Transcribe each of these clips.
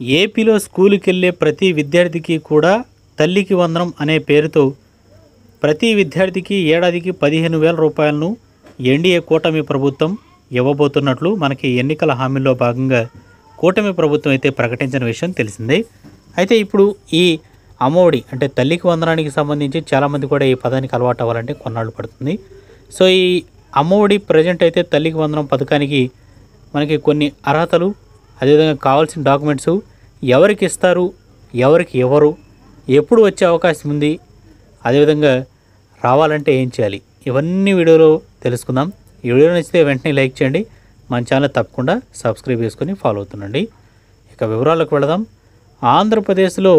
ఏపీలో స్కూలుకి వెళ్ళే ప్రతి విద్యార్థికి కూడా తల్లికి వందనం అనే పేరుతో ప్రతి విద్యార్థికి ఏడాదికి పదిహేను వేల రూపాయలను ఎన్డీఏ కూటమి ప్రభుత్వం ఇవ్వబోతున్నట్లు మనకి ఎన్నికల హామీల్లో భాగంగా కూటమి ప్రభుత్వం అయితే ప్రకటించిన విషయం తెలిసిందే అయితే ఇప్పుడు ఈ అమ్మఒడి అంటే తల్లికి వందనానికి సంబంధించి చాలామంది కూడా ఈ పదానికి అలవాటు అవ్వాలంటే కొన్నాళ్ళు పడుతుంది సో ఈ అమ్మఒడి ప్రజెంట్ అయితే తల్లికి వందనం పథకానికి మనకి కొన్ని అర్హతలు అదేవిధంగా కావాల్సిన డాక్యుమెంట్స్ ఎవరికి ఇస్తారు ఎవరికి ఎవరు ఎప్పుడు వచ్చే అవకాశం ఉంది అదేవిధంగా రావాలంటే ఏం చేయాలి ఇవన్నీ వీడియోలో తెలుసుకుందాం ఈ వీడియో నచ్చితే వెంటనే లైక్ చేయండి మన ఛానల్ తప్పకుండా సబ్స్క్రైబ్ చేసుకొని ఫాలో అవుతుండండి ఇక వివరాలకు వెళదాం ఆంధ్రప్రదేశ్లో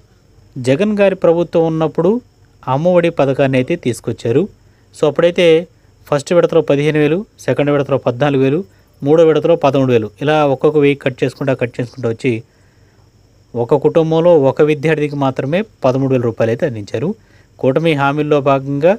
జగన్ గారి ప్రభుత్వం ఉన్నప్పుడు అమ్మఒడి పథకాన్ని అయితే తీసుకొచ్చారు సో అప్పుడైతే ఫస్ట్ విడతలో పదిహేను వేలు సెకండ్ విడతలో పద్నాలుగు వేలు మూడో విడతలో పదమూడు వేలు ఇలా ఒక్కొక్క వెయ్యి కట్ చేసుకుంటా కట్ చేసుకుంటూ వచ్చి ఒక కుటుంబంలో ఒక విద్యార్థికి మాత్రమే పదమూడు వేల రూపాయలు అయితే అందించారు కూటమి హామీల్లో భాగంగా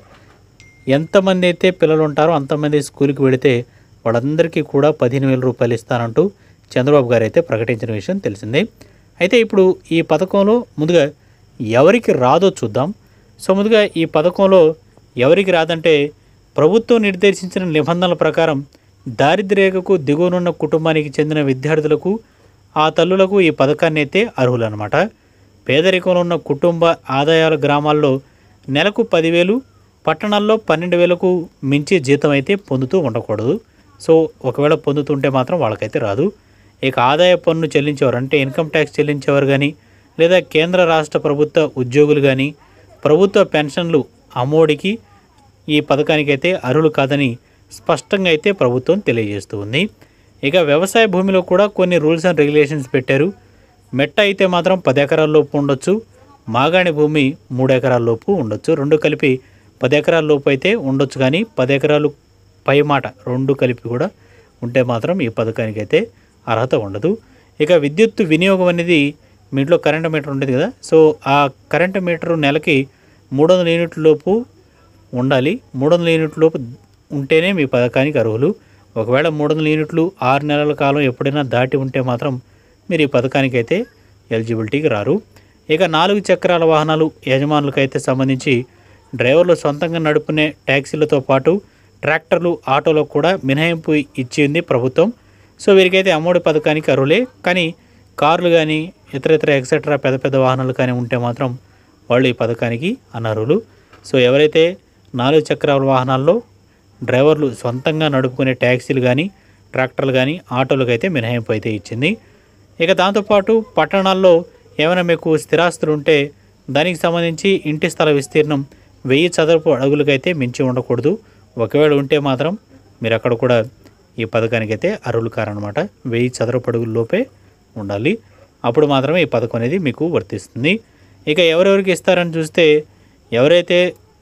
ఎంతమంది అయితే పిల్లలు ఉంటారో అంతమంది స్కూల్కి వెళితే వాళ్ళందరికీ కూడా పదిహేను వేల రూపాయలు ఇస్తానంటూ చంద్రబాబు గారు అయితే ప్రకటించిన విషయం తెలిసిందే అయితే ఇప్పుడు ఈ పథకంలో ముందుగా ఎవరికి రాదో చూద్దాం సో ముందుగా ఈ పథకంలో ఎవరికి రాదంటే ప్రభుత్వం నిర్దేశించిన నిబంధనల ప్రకారం దారిద్ర్యరేఖకు దిగువనున్న కుటుంబానికి చెందిన విద్యార్థులకు ఆ తల్లులకు ఈ పథకాన్ని అయితే అర్హులన్నమాట పేదరికంలో ఉన్న కుటుంబ ఆదాయాల గ్రామాల్లో నెలకు పదివేలు పట్టణాల్లో పన్నెండు వేలకు మించి జీతం అయితే పొందుతూ ఉండకూడదు సో ఒకవేళ పొందుతుంటే మాత్రం వాళ్ళకైతే రాదు ఇక ఆదాయ పన్ను చెల్లించేవారు అంటే ఇన్కమ్ ట్యాక్స్ చెల్లించేవారు కానీ లేదా కేంద్ర రాష్ట్ర ప్రభుత్వ ఉద్యోగులు కానీ ప్రభుత్వ పెన్షన్లు అమ్మఒడికి ఈ పథకానికైతే అర్హులు కాదని స్పష్టంగా అయితే ప్రభుత్వం తెలియజేస్తూ ఉంది ఇక వ్యవసాయ భూమిలో కూడా కొన్ని రూల్స్ అండ్ రెగ్యులేషన్స్ పెట్టారు మెట్ట అయితే మాత్రం పది ఎకరాల లోపు ఉండొచ్చు మాగాణి భూమి మూడు ఎకరాల లోపు ఉండొచ్చు రెండు కలిపి పది ఎకరాల లోపు అయితే ఉండొచ్చు కానీ పది ఎకరాలు పై మాట రెండు కలిపి కూడా ఉంటే మాత్రం ఈ పథకానికి అయితే అర్హత ఉండదు ఇక విద్యుత్ వినియోగం అనేది మీ ఇంట్లో కరెంట్ మీటర్ ఉండేది కదా సో ఆ కరెంట్ మీటర్ నెలకి మూడు వందల యూనిట్ల లోపు ఉండాలి మూడు వందల యూనిట్ల లోపు ఉంటేనే మీ పథకానికి అర్హులు ఒకవేళ మూడు వందల యూనిట్లు ఆరు నెలల కాలం ఎప్పుడైనా దాటి ఉంటే మాత్రం మీరు ఈ పథకానికి అయితే ఎలిజిబిలిటీకి రారు ఇక నాలుగు చక్రాల వాహనాలు యజమానులకు అయితే సంబంధించి డ్రైవర్లు సొంతంగా నడుపునే ట్యాక్సీలతో పాటు ట్రాక్టర్లు ఆటోలకు కూడా మినహాయింపు ఇచ్చింది ప్రభుత్వం సో వీరికైతే అమ్మఒడి పథకానికి అర్హులే కానీ కార్లు కానీ ఇతర ఇతర ఎక్సెట్రా పెద్ద పెద్ద వాహనాలు కానీ ఉంటే మాత్రం వాళ్ళు ఈ పథకానికి అనర్హులు సో ఎవరైతే నాలుగు చక్రాల వాహనాల్లో డ్రైవర్లు సొంతంగా నడుపుకునే ట్యాక్సీలు కానీ ట్రాక్టర్లు కానీ ఆటోలకు అయితే మినహాయింపు అయితే ఇచ్చింది ఇక దాంతోపాటు పట్టణాల్లో ఏమైనా మీకు స్థిరాస్తులు ఉంటే దానికి సంబంధించి ఇంటి స్థల విస్తీర్ణం వెయ్యి చదరపు అడుగులకైతే మించి ఉండకూడదు ఒకవేళ ఉంటే మాత్రం మీరు అక్కడ కూడా ఈ పథకానికి అయితే అర్హులు కారనమాట వెయ్యి చదరపు అడుగుల లోపే ఉండాలి అప్పుడు మాత్రమే ఈ పథకం అనేది మీకు వర్తిస్తుంది ఇక ఎవరెవరికి ఇస్తారని చూస్తే ఎవరైతే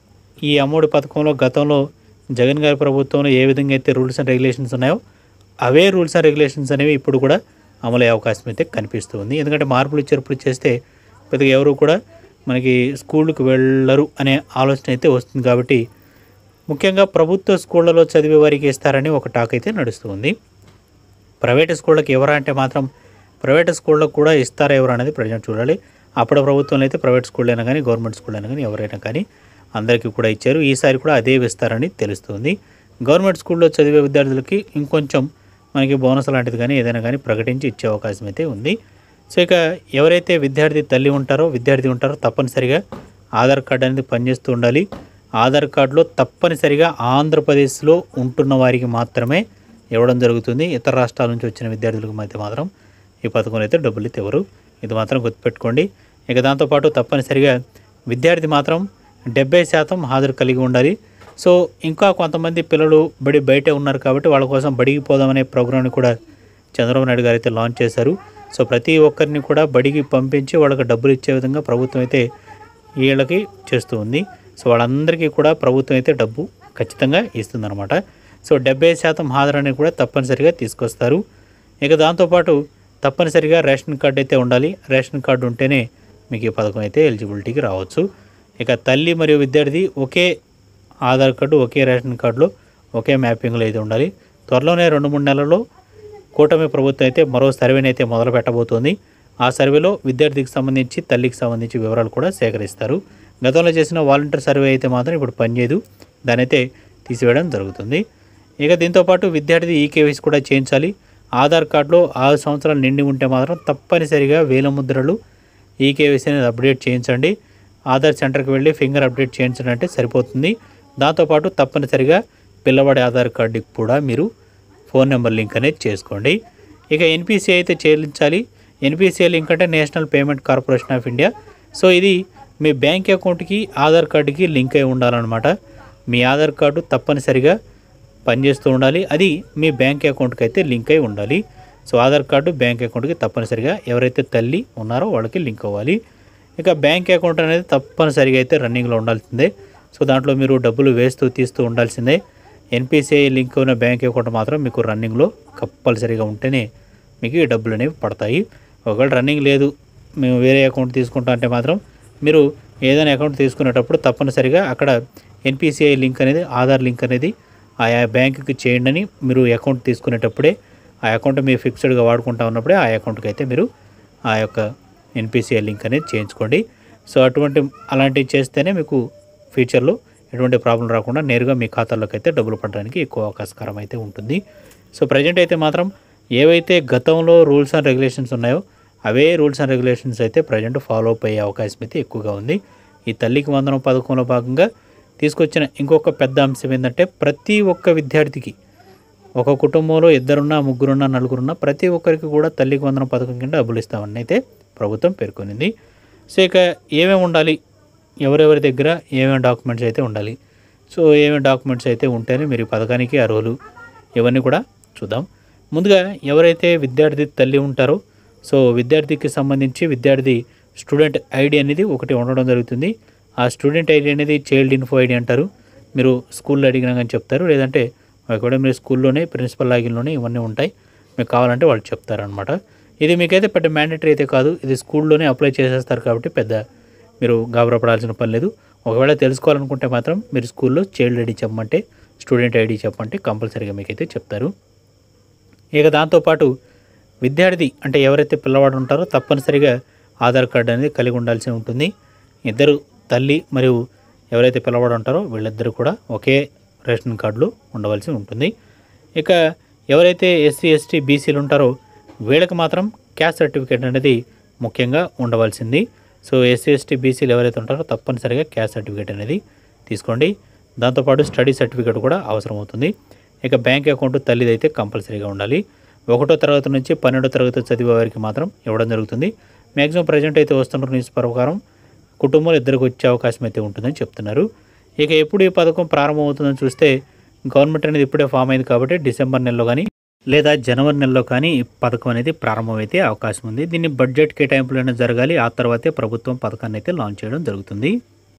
ఈ అమ్మఒడి పథకంలో గతంలో జగన్ గారి ప్రభుత్వంలో ఏ విధంగా అయితే రూల్స్ అండ్ రెగ్యులేషన్స్ ఉన్నాయో అవే రూల్స్ అండ్ రెగ్యులేషన్స్ అనేవి ఇప్పుడు కూడా అమలు అయ్యే అవకాశం అయితే కనిపిస్తుంది ఎందుకంటే మార్పులు చేర్పులు చేస్తే పెద్దగా ఎవరు కూడా మనకి స్కూళ్ళకు వెళ్ళరు అనే ఆలోచన అయితే వస్తుంది కాబట్టి ముఖ్యంగా ప్రభుత్వ స్కూళ్ళలో చదివే వారికి ఇస్తారని ఒక టాక్ అయితే నడుస్తుంది ప్రైవేట్ స్కూళ్ళకి ఎవరా అంటే మాత్రం ప్రైవేట్ స్కూళ్ళకు కూడా ఇస్తారా ఎవరు అనేది ప్రజెంట్ చూడాలి అప్పుడు ప్రభుత్వంలో అయితే ప్రైవేట్ స్కూల్ అయినా కానీ గవర్నమెంట్ స్కూల్ అయినా కానీ ఎవరైనా కానీ అందరికీ కూడా ఇచ్చారు ఈసారి కూడా అదే ఇస్తారని తెలుస్తుంది గవర్నమెంట్ స్కూల్లో చదివే విద్యార్థులకి ఇంకొంచెం మనకి బోనస్ లాంటిది కానీ ఏదైనా కానీ ప్రకటించి ఇచ్చే అవకాశం అయితే ఉంది సో ఇక ఎవరైతే విద్యార్థి తల్లి ఉంటారో విద్యార్థి ఉంటారో తప్పనిసరిగా ఆధార్ కార్డు అనేది పనిచేస్తూ ఉండాలి ఆధార్ కార్డులో తప్పనిసరిగా ఆంధ్రప్రదేశ్లో ఉంటున్న వారికి మాత్రమే ఇవ్వడం జరుగుతుంది ఇతర రాష్ట్రాల నుంచి వచ్చిన విద్యార్థులకు మధ్య మాత్రం ఈ పథకంలో అయితే డబ్బులు అయితే ఇవ్వరు ఇది మాత్రం గుర్తుపెట్టుకోండి ఇక దాంతోపాటు తప్పనిసరిగా విద్యార్థి మాత్రం డెబ్బై శాతం హాజరు కలిగి ఉండాలి సో ఇంకా కొంతమంది పిల్లలు బడి బయటే ఉన్నారు కాబట్టి వాళ్ళ కోసం బడికి పోదామనే ప్రోగ్రామ్ని కూడా చంద్రబాబు నాయుడు గారు అయితే లాంచ్ చేశారు సో ప్రతి ఒక్కరిని కూడా బడికి పంపించి వాళ్ళకి డబ్బులు ఇచ్చే విధంగా ప్రభుత్వం అయితే వీళ్ళకి చేస్తూ ఉంది సో వాళ్ళందరికీ కూడా ప్రభుత్వం అయితే డబ్బు ఖచ్చితంగా ఇస్తుందన్నమాట సో డెబ్బై శాతం హాజరని కూడా తప్పనిసరిగా తీసుకొస్తారు ఇక దాంతోపాటు తప్పనిసరిగా రేషన్ కార్డు అయితే ఉండాలి రేషన్ కార్డు ఉంటేనే మీకు ఈ పథకం అయితే ఎలిజిబిలిటీకి రావచ్చు ఇక తల్లి మరియు విద్యార్థి ఒకే ఆధార్ కార్డు ఒకే రేషన్ కార్డులో ఒకే మ్యాపింగ్లో అయితే ఉండాలి త్వరలోనే రెండు మూడు నెలల్లో కూటమి ప్రభుత్వం అయితే మరో సర్వేని అయితే మొదలు పెట్టబోతోంది ఆ సర్వేలో విద్యార్థికి సంబంధించి తల్లికి సంబంధించి వివరాలు కూడా సేకరిస్తారు గతంలో చేసిన వాలంటీర్ సర్వే అయితే మాత్రం ఇప్పుడు పనిచేయదు దాని అయితే తీసివేయడం జరుగుతుంది ఇక దీంతోపాటు విద్యార్థి ఈకేవైసీ కూడా చేయించాలి ఆధార్ కార్డులో ఆరు సంవత్సరాలు నిండి ఉంటే మాత్రం తప్పనిసరిగా వేల ముద్రలు ఈకేవైసీ అనేది అప్డేట్ చేయించండి ఆధార్ సెంటర్కి వెళ్ళి ఫింగర్ అప్డేట్ చేయించడం అంటే సరిపోతుంది దాంతోపాటు తప్పనిసరిగా పిల్లవాడి ఆధార్ కార్డుకి కూడా మీరు ఫోన్ నెంబర్ లింక్ అనేది చేసుకోండి ఇక ఎన్పిసిఐ అయితే చెల్లించాలి ఎన్పిసిఐ లింక్ అంటే national payment corporation of India so ఇది మీ బ్యాంక్ అకౌంట్కి ఆధార్ కార్డుకి లింక్ అయి ఉండాలన్నమాట మీ ఆధార్ కార్డు తప్పనిసరిగా పనిచేస్తూ ఉండాలి అది మీ బ్యాంక్ అకౌంట్కి అయితే లింక్ అయి ఉండాలి సో ఆధార్ కార్డు బ్యాంక్ అకౌంట్కి తప్పనిసరిగా ఎవరైతే తల్లి ఉన్నారో వాళ్ళకి లింక్ అవ్వాలి ఇక బ్యాంక్ అకౌంట్ అనేది తప్పనిసరిగా అయితే రన్నింగ్లో ఉండాల్సిందే సో దాంట్లో మీరు డబ్బులు వేస్తూ తీస్తూ ఉండాల్సిందే ఎన్పిసిఐ లింక్ ఉన్న బ్యాంక్ అకౌంట్ మాత్రం మీకు రన్నింగ్లో కంపల్సరీగా ఉంటేనే మీకు ఈ డబ్బులు అనేవి పడతాయి ఒకవేళ రన్నింగ్ లేదు మేము వేరే అకౌంట్ తీసుకుంటా అంటే మాత్రం మీరు ఏదైనా అకౌంట్ తీసుకునేటప్పుడు తప్పనిసరిగా అక్కడ ఎన్పిసిఐ లింక్ అనేది ఆధార్ లింక్ అనేది ఆయా బ్యాంకుకి చేయండి అని మీరు అకౌంట్ తీసుకునేటప్పుడే ఆ అకౌంట్ మీరు ఫిక్స్డ్గా వాడుకుంటా ఉన్నప్పుడే ఆ అకౌంట్కి అయితే మీరు ఆ యొక్క ఎన్పిసిఐ లింక్ అనేది చేయించుకోండి సో అటువంటి అలాంటివి చేస్తేనే మీకు ఫ్యూచర్లో ఎటువంటి ప్రాబ్లం రాకుండా నేరుగా మీ ఖాతాలోకి అయితే డబ్బులు పడడానికి ఎక్కువ అవకాశకరం అయితే ఉంటుంది సో ప్రజెంట్ అయితే మాత్రం ఏవైతే గతంలో రూల్స్ అండ్ రెగ్యులేషన్స్ ఉన్నాయో అవే రూల్స్ అండ్ రెగ్యులేషన్స్ అయితే ప్రజెంట్ ఫాలో అప్ అయ్యే అవకాశం అయితే ఎక్కువగా ఉంది ఈ తల్లికి వందనం పథకంలో భాగంగా తీసుకొచ్చిన ఇంకొక పెద్ద అంశం ఏంటంటే ప్రతి ఒక్క విద్యార్థికి ఒక కుటుంబంలో ఇద్దరున్నా ముగ్గురున్నా నలుగురున్నా ప్రతి ఒక్కరికి కూడా తల్లికి వందనం పథకం కింద డబ్బులు ఇస్తామని అయితే ప్రభుత్వం పేర్కొనింది సో ఇక ఏమేమి ఉండాలి ఎవరెవరి దగ్గర ఏమేమి డాక్యుమెంట్స్ అయితే ఉండాలి సో ఏమేమి డాక్యుమెంట్స్ అయితే ఉంటేనే మీరు ఈ పథకానికి అర్హులు ఇవన్నీ కూడా చూద్దాం ముందుగా ఎవరైతే విద్యార్థి తల్లి ఉంటారో సో విద్యార్థికి సంబంధించి విద్యార్థి స్టూడెంట్ ఐడి అనేది ఒకటి ఉండడం జరుగుతుంది ఆ స్టూడెంట్ ఐడి అనేది చైల్డ్ ఇన్ఫో ఐడి అంటారు మీరు స్కూల్లో అడిగినా కానీ చెప్తారు లేదంటే ఒకవేళ మీరు స్కూల్లోనే ప్రిన్సిపల్ లాగిన్లోనే ఇవన్నీ ఉంటాయి మీకు కావాలంటే వాళ్ళు చెప్తారనమాట ఇది మీకైతే పెద్ద మ్యాండేటరీ అయితే కాదు ఇది స్కూల్లోనే అప్లై చేసేస్తారు కాబట్టి పెద్ద మీరు గాబరపడాల్సిన పని లేదు ఒకవేళ తెలుసుకోవాలనుకుంటే మాత్రం మీరు స్కూల్లో చైల్డ్ ఐడి చెప్పమంటే స్టూడెంట్ ఐడి చెప్పమంటే కంపల్సరీగా మీకైతే చెప్తారు ఇక దాంతోపాటు విద్యార్థి అంటే ఎవరైతే పిల్లవాడు ఉంటారో తప్పనిసరిగా ఆధార్ కార్డు అనేది కలిగి ఉండాల్సి ఉంటుంది ఇద్దరు తల్లి మరియు ఎవరైతే పిల్లవాడు ఉంటారో వీళ్ళిద్దరు కూడా ఒకే రేషన్ కార్డులో ఉండవలసి ఉంటుంది ఇక ఎవరైతే ఎస్సీ ఎస్టీ బీసీలు ఉంటారో వీళ్ళకి మాత్రం క్యాస్ట్ సర్టిఫికేట్ అనేది ముఖ్యంగా ఉండవలసింది సో ఎస్సీ ఎస్టీ బీసీలు ఎవరైతే ఉంటారో తప్పనిసరిగా క్యాస్ట్ సర్టిఫికేట్ అనేది తీసుకోండి దాంతోపాటు స్టడీ సర్టిఫికేట్ కూడా అవసరం అవుతుంది ఇక బ్యాంక్ అకౌంట్ తల్లిది అయితే కంపల్సరీగా ఉండాలి ఒకటో తరగతి నుంచి పన్నెండో తరగతి చదివే వారికి మాత్రం ఇవ్వడం జరుగుతుంది మ్యాక్సిమం ప్రజెంట్ అయితే వస్తున్న న్యూస్ ప్రకారం కుటుంబంలో ఇద్దరికి వచ్చే అవకాశం అయితే ఉంటుందని చెప్తున్నారు ఇక ఎప్పుడు ఈ పథకం ప్రారంభమవుతుందని చూస్తే గవర్నమెంట్ అనేది ఇప్పుడే ఫామ్ అయింది కాబట్టి డిసెంబర్ నెలలో కానీ లేదా జనవరి నెలలో కానీ ఈ పథకం అనేది ప్రారంభమైతే అవకాశం ఉంది దీన్ని బడ్జెట్ కేటాయింపులు అనేది జరగాలి ఆ తర్వాతే ప్రభుత్వం పథకాన్ని అయితే లాంచ్ చేయడం జరుగుతుంది